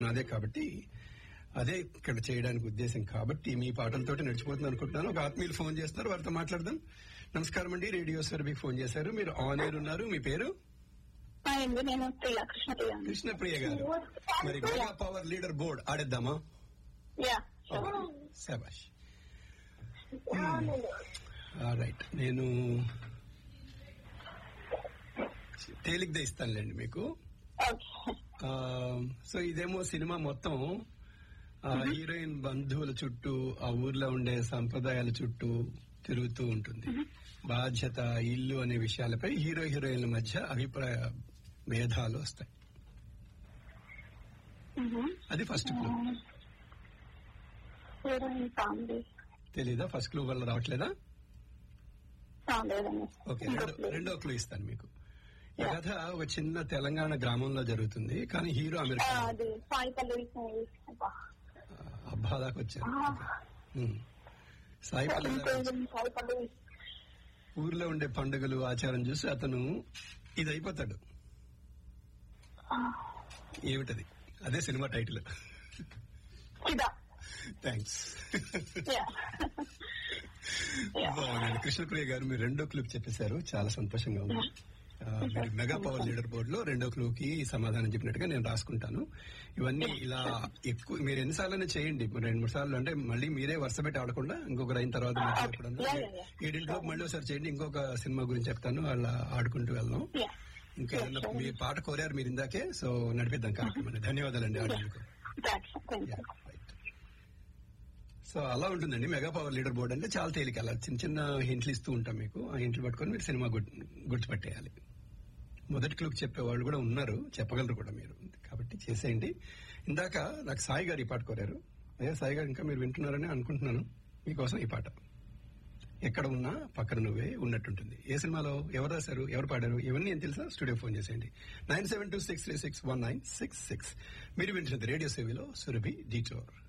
నాదే కాబట్టి అదే ఇక్కడ చేయడానికి ఉద్దేశం కాబట్టి మీ పాటలతోటి నడిచిపోతుంది అనుకుంటున్నాను ఒక ఆత్మీయులు ఫోన్ చేస్తున్నారు వారితో మాట్లాడదాం నమస్కారం అండి రేడియో సర్వీకి ఫోన్ చేశారు మీరు ఆన్ ఎయిర్ ఉన్నారు మీ పేరు అండి నేను ప్రియ కృష్ణప్రియ అండి. కృష్ణప్రియ గారు మరి మెగా పవర్ లీడర్ బోర్డ్ ఆడేద్దామా యా sure. శబాష్ రైట్ నేను తేలిగ్దే ఇస్తానులేండి మీకు Okay. ఆ, సో ఇదేమో సినిమా మొత్తం ఆ, హీరోయిన్ బంధువుల చుట్టూ ఆ ఊర్లో ఉండే సంప్రదాయాల చుట్టూ తిరుగుతూ ఉంటుంది బాధ్యత ఇల్లు అనే విషయాలపై హీరో హీరోయిన్ల మధ్య అభిప్రాయ భేదాలు వస్తాయి Mhm. అది ఫస్ట్ క్లూ హీరోయిన్ సాంగ్ తెలీదా ఫస్ట్ క్లూ వల్ల రావట్లేదా సాంగ్ లేదండి ఓకే రెండో రెండో క్లూ ఇస్తాను మీకు ఈ కథ ఒక చిన్న తెలంగాణ గ్రామంలో జరుగుతుంది కానీ హీరో ఆ, అమెరికా అది సాయి పల్లవి మూవీ అబ్బా. అబ్బా దాకా వచ్చారు ఆ, ఉమ్. సాయి పల్లవి ఇంకో ఇది సాయి పల్లవి ఊర్లో ఉండే పండుగలు ఆచారం చూసి అతను ఇది అయిపోతాడు ఆ, ఏమిటది అదే సినిమా టైటిల్ ఇదా థ్యాంక్స్ యా యా బాగుందండి కృష్ణప్రియ గారు మీరు రెండో క్లూక్ చెప్పేశారు చాలా సంతోషంగా ఉంది ఆ, మీరు మెగా పవర్ లీడర్ బోర్డు లో రెండో క్లూకి సమాధానం చెప్పినట్టుగా నేను రాసుకుంటాను ఇవన్నీ ఇలా ఎక్కువ మీరు ఎన్నిసార్లు చేయండి రెండు మూడు సార్లు అంటే మళ్ళీ మీరే వరుస పెట్టి ఆడకుండా ఇంకొకరు అయిన తర్వాత మధ్యలో ఎప్పుడన్నా Yeah, yeah, yeah. ఏడింటిలో మళ్ళీ ఒకసారి చేయండి ఇంకొక సినిమా గురించి చెప్తాను అలా ఆడుకుంటూ వెళ్దాం యా ఇంకా ఏదన్నా మీ పాట కోరారు మీరు ఇందాకే సో నడిపిద్దాం కార్యక్రమాన్ని ధన్యవాదాలండి ఆడినందుకు థ్యాంక్స్ థ్యాంక్ యూ సో అలా ఉంటుందండి మెగా పవర్ లీడర్ బోర్డ్ అంటే చాలా తేలిక అలా చిన్న చిన్న హింట్లు ఇస్తూ ఉంటాం మీకు ఆ హింట్లు పట్టుకొని మీరు సినిమా గుర్తు- గుర్తుపట్టేయాలి మొదటి క్లూక్ చెప్పే వాళ్ళు కూడా ఉన్నారు చెప్పగలరు కూడా మీరు కాబట్టి చేసేయండి ఇందాక నాకు సాయి గారు ఈ పాట కోరారు అదే సాయి గారు ఇంకా మీరు వింటున్నారని అనుకుంటున్నాను మీకోసం ఈ పాట ఎక్కడ ఉన్నా పక్కన నువ్వే ఉన్నట్టుంటుంది ఏ సినిమాలో ఎవరు రాశారు ఎవరు పాడారు ఇవన్నీ ఏం తెలుసా స్టూడియో ఫోన్ చేసేయండి nine seven two six three six one nine six six మీరు వింటున్నది రేడియో సేవలో సురభి డీటోర్